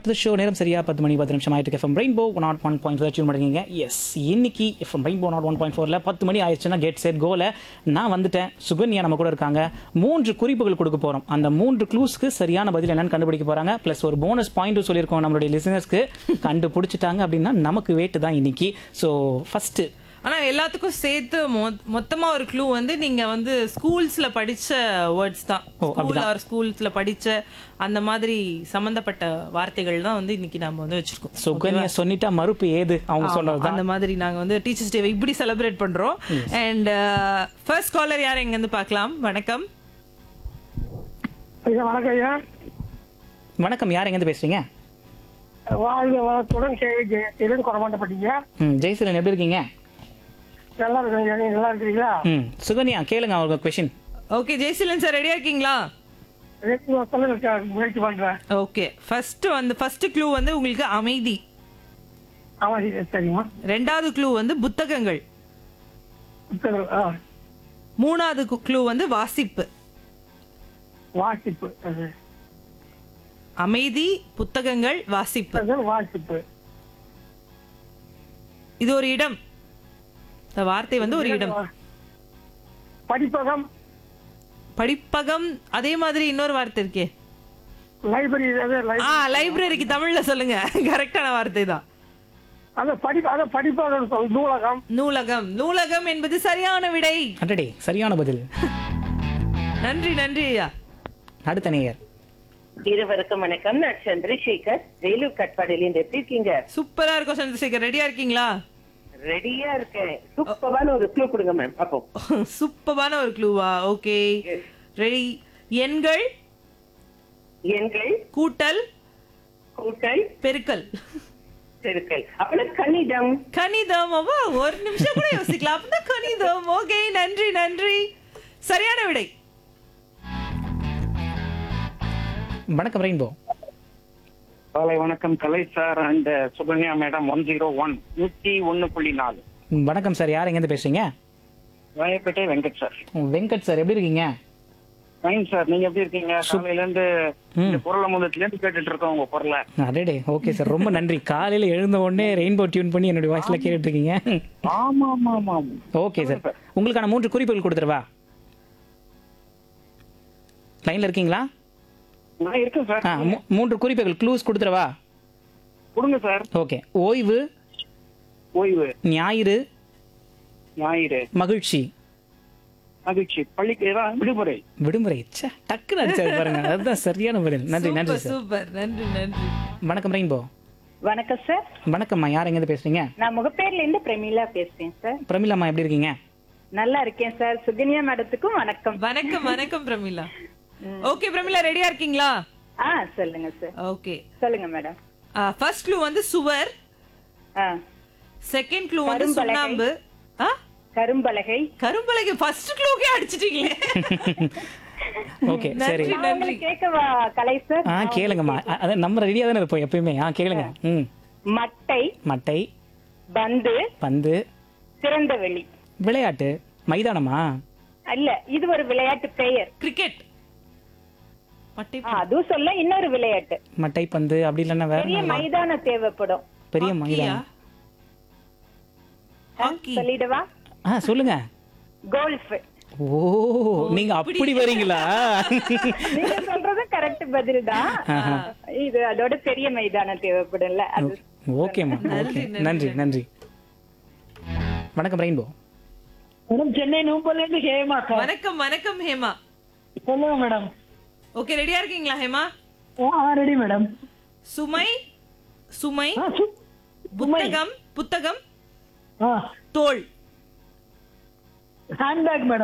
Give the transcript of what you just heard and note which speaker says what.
Speaker 1: Back to show நேரம் சரியா பத்து மணி பத்து நிமிஷம் ஆயிட்டு FM rainbow nought one point four tune பண்ணிருக்கீங்க எஸ் இன்னைக்கு FM rainbow nought one point ஃபோரில் பத்து மணி ஆயிடுச்சுன்னா கேட் செட் கோல நான் வந்துட்டேன் சுகன்யா நம்ம கூட இருக்காங்க மூன்று குறிப்புகள் கொடுக்க போகிறோம் அந்த மூன்று க்ளூஸ்க்கு சரியான பதில் என்னன்னு கண்டுபிடிக்க போகிறாங்க ப்ளஸ் ஒரு போனஸ் பாயிண்ட்டும் சொல்லியிருக்கோம் நம்மளுடைய லிசனர்ஸ்க்கு கண்டுபிடிச்சிட்டாங்க அப்படின்னா நமக்கு வேட்டு தான் இன்னைக்கு ஸோ ஃபஸ்ட்டு
Speaker 2: ஆனா எல்லாத்துக்கும் சேர்த்து மொ- மொத்தமா ஒரு க்ளூ வந்து நீங்க வந்து ஸ்கூல்ஸ்ல படிச்ச வேர்ட்ஸ் தான்
Speaker 1: ஓ,
Speaker 2: ஸ்கூல் ஆர் ஸ்கூல்ஸ்ல படிச்ச அந்த மாதிரி சம்பந்தப்பட்ட வார்த்தைகள் தான் வந்து இன்னைக்கு நாம வந்து வச்சிருக்கோம்
Speaker 1: சுகன்யா சொல்லிட்டா மறுப்பு ஏது அவங்க சொல்றது
Speaker 2: அந்த மாதிரி நாங்க வந்து டீச்சர்ஸ் டே இப்படி செலிப்ரேட் பண்றோம் அண்ட் ஃபர்ஸ்ட் காலர் யார் எங்க இருந்து பார்க்கலாம் வணக்கம்
Speaker 3: ஐயா வணக்கம் ஐயா
Speaker 1: வணக்கம் யார் எங்கேருந்து பேசுறீங்க
Speaker 3: வாழ்க வளத்துடன் சேவை ஜெயசீலன் குறமாட்டப்பட்டீங்க
Speaker 1: ம் ஜெய்சீலன் எப்படி இருக்கீங்க
Speaker 3: நல்லா இருக்கேன் ஐயா. நீங்க நல்லா இருக்கிறீங்களா
Speaker 1: ம் சுகன்யா கேளுங்க அவங்க கொஷின்
Speaker 2: ஓகே ஜெய்சிலன் சார் ரெடியா இருக்கீங்களா
Speaker 3: ரெண்டு சொல்லுங்க முயற்சி பண்றேன்
Speaker 2: ஓகே ஃபர்ஸ்ட் வந்து ஃபர்ஸ்ட் க்ளூ வந்து உங்களுக்கு அமைதி
Speaker 3: ஆமா சரி, சரிம்மா
Speaker 2: ரெண்டாவது க்ளூ வந்து புத்தகங்கள்
Speaker 3: புத்தகம் ஆ
Speaker 2: மூணாவது க்ளூ வந்து வாசிப்பு
Speaker 3: வாசிப்பு அது.
Speaker 2: அமைதி புத்தகங்கள் வாசிப்பு
Speaker 3: புத்தகம், வாசிப்பு
Speaker 2: இது ஒரு இடம் இந்த வார்த்தை வந்து ஒரு இடம்
Speaker 3: படிப்பகம்
Speaker 2: படிப்பகம் அதே மாதிரி இன்னொரு வார்த்தை இருக்கே
Speaker 3: லைப்ரரி அது லை-
Speaker 2: ஆ லைப்ரரிக்கு தமிழ்ல சொல்லுங்க கரெக்டான வார்த்தை தான்
Speaker 3: அது படி அது படிப்பகம் சொல், நூலகம்
Speaker 2: நூலகம் நூலகம் என்பது சரியான விடை
Speaker 1: அடடே சரியான பதில்
Speaker 2: நன்றி நன்றி ஐயா
Speaker 1: அடுத்த நேயர்
Speaker 4: இருவருக்கும் வணக்கம் நான் சந்திரசேகர் வேலூர் கட்பாடியில எப்படி இருக்கீங்க
Speaker 2: சூப்பரா இருக்கும் சந்திரசேகர் ரெடியா இருக்கீங்களா
Speaker 4: ரெடியா இருக்கேன் சூப்பரான ஒரு க்ளூ கொடுங்க மேம் அப்போ
Speaker 2: சூப்பரான ஒரு க்ளூவா ஓகே ரெடி எண்கள்
Speaker 4: எண்கள்
Speaker 2: கூட்டல்
Speaker 4: கூட்டல்
Speaker 2: பெருக்கல்
Speaker 4: பெருக்கல் அப்புறம் கணிதம்
Speaker 2: கணிதம் அவ்வா ஒரு நிமிஷம் கூட யோசிக்கலாம் அப்படின்னா கணிதம் ஓகே நன்றி நன்றி சரியான விடை
Speaker 1: வணக்கம் ரெயின்போ
Speaker 5: காலை வணக்கம் Kalai sir and Sukanya madam one zero one நூத்தி ஒன்னு புள்ளி நாலு
Speaker 1: ம், வணக்கம் சார் யார் எங்கேருந்து பேசுறீங்க
Speaker 5: ராயப்பேட்டை வெங்கட் சார்
Speaker 1: ம், வெங்கட் சார் எப்படி இருக்கீங்க
Speaker 5: ஃபைன் சார் நீங்க எப்படி இருக்கீங்க காலையில இருந்து இந்த குரல முதத்துல இருந்து கேட்டுட்டு இருக்கோம் உங்க குரலை
Speaker 1: அடடே ஓகே சார் ரொம்ப நன்றி காலையில எழுந்த உடனே ரெயின்போ டியூன் பண்ணி என்னுடைய வாய்ஸ்ல கேட்டுட்டு இருக்கீங்க
Speaker 5: ஆமா ஆமா ஆமா ஆமா.
Speaker 1: ஓகே சார் உங்களுக்கான மூன்று குறிப்புகள் கொடுத்துருவா லைன்ல இருக்கீங்களா
Speaker 5: நான் இருக்கேன் சார்
Speaker 1: ஆ மூ- மூன்று குறிப்புகள் க்ளூஸ் கொடுத்துருவா
Speaker 5: கொடுங்க சார்
Speaker 1: ஓகே ஓய்வு
Speaker 5: ஓய்வு
Speaker 1: ஞாயிறு
Speaker 5: ஞாயிறு
Speaker 1: மகிழ்ச்சி
Speaker 5: மகிழ்ச்சி பள்ளிக்கு ஏதாவது விடுமுறை
Speaker 1: விடுமுறை ச்சே டக்குன்னு அடிச்சாரு பாருங்க அதுதான் சரியான பதில் நன்றி நன்றி
Speaker 2: சூப்பர்
Speaker 1: சார்
Speaker 2: சூப்பர் நன்றி நன்றி
Speaker 1: வணக்கம் ரெயின்போ
Speaker 4: வணக்கம் சார்
Speaker 1: வணக்கம்மா யார் எங்கேருந்து பேசுறீங்க
Speaker 4: நான் முகப்பேர்ல இருந்து பிரமிளா பேசுறேன் சார்
Speaker 1: பிரமிளாம்மா எப்படி இருக்கீங்க
Speaker 4: நல்லா இருக்கேன் சார் சுகன்யா மேடத்துக்கும் வணக்கம்
Speaker 2: வணக்கம் வணக்கம் பிரமிளா ஓகே பிரமிளா ரெடியா இருக்கீங்களா
Speaker 4: ஆ சொல்லுங்க சார்
Speaker 2: ஓகே
Speaker 4: சொல்லுங்க மேடம்
Speaker 2: ஃபர்ஸ்ட் க்ளூ வந்து சுவர்
Speaker 4: ஆ
Speaker 2: செகண்ட் க்ளூ வந்து
Speaker 4: கரும்பலகை.
Speaker 2: சுண்ணாம்பு ஆ
Speaker 4: கரும்பலகை
Speaker 2: கரும்பலகை ஃபர்ஸ்ட் க்ளூக்கே அடிச்சிட்டீங்களே
Speaker 1: ஓகே சரி
Speaker 2: நன்றி
Speaker 4: நான்
Speaker 2: நன்றி
Speaker 4: உங்களுக்கு கேட்கவா கலை சார்
Speaker 1: ஆ கேளுங்கம்மா அ- அதான் நம்ம ரெடியாக தானே இருப்போம் எப்பயுமே ஆ கேளுங்க ம்
Speaker 4: மட்டை
Speaker 1: மட்டை
Speaker 4: பந்து
Speaker 1: பந்து
Speaker 4: திறந்த வெளி
Speaker 1: விளையாட்டு மைதானமா
Speaker 4: அல்ல இது ஒரு விளையாட்டு பெயர்
Speaker 2: கிரிக்கெட் மட்டை
Speaker 4: ஆ, அதுவும் சொல்ல இன்னொரு விளையாட்டு
Speaker 1: மட்டை பந்து அப்படி இல்லைன்னா வேற
Speaker 4: பெரிய
Speaker 1: என்ன?
Speaker 4: மைதானம் தேவைப்படும்
Speaker 1: பெரிய
Speaker 2: ஹாக்கியா?
Speaker 1: மைதானம்
Speaker 2: ஹாக்கி
Speaker 4: சொல்லிடவா
Speaker 1: ஆ சொல்லுங்க
Speaker 4: கோல்ஃப்
Speaker 1: ஓ நீங்க அப்படி வரீங்களா
Speaker 4: நீங்க சொல்றது கரெக்ட் பதில் தான் இது அதோட பெரிய மைதானம் தேவைப்படும்ல அது
Speaker 1: ஓகேம்மா ஓகே நன்றி நன்றி வணக்கம் ரெயின்போ
Speaker 3: மேடம் சென்னை நூம்பல்ல இருந்து ஹேமா சார்
Speaker 2: வணக்கம் வணக்கம் ஹேமா
Speaker 3: சொல்லுங்க மேடம்
Speaker 2: ஓகே ரெடியா இருக்கீங்களா ஹேமா
Speaker 3: ஆ ரெடி மேடம்
Speaker 2: சுமை சுமை
Speaker 3: ஆ, சு-
Speaker 2: புத்தகம் புத்தகம்
Speaker 3: ஆ
Speaker 2: தோல்
Speaker 3: ஹேண்ட்பேக் மேடம்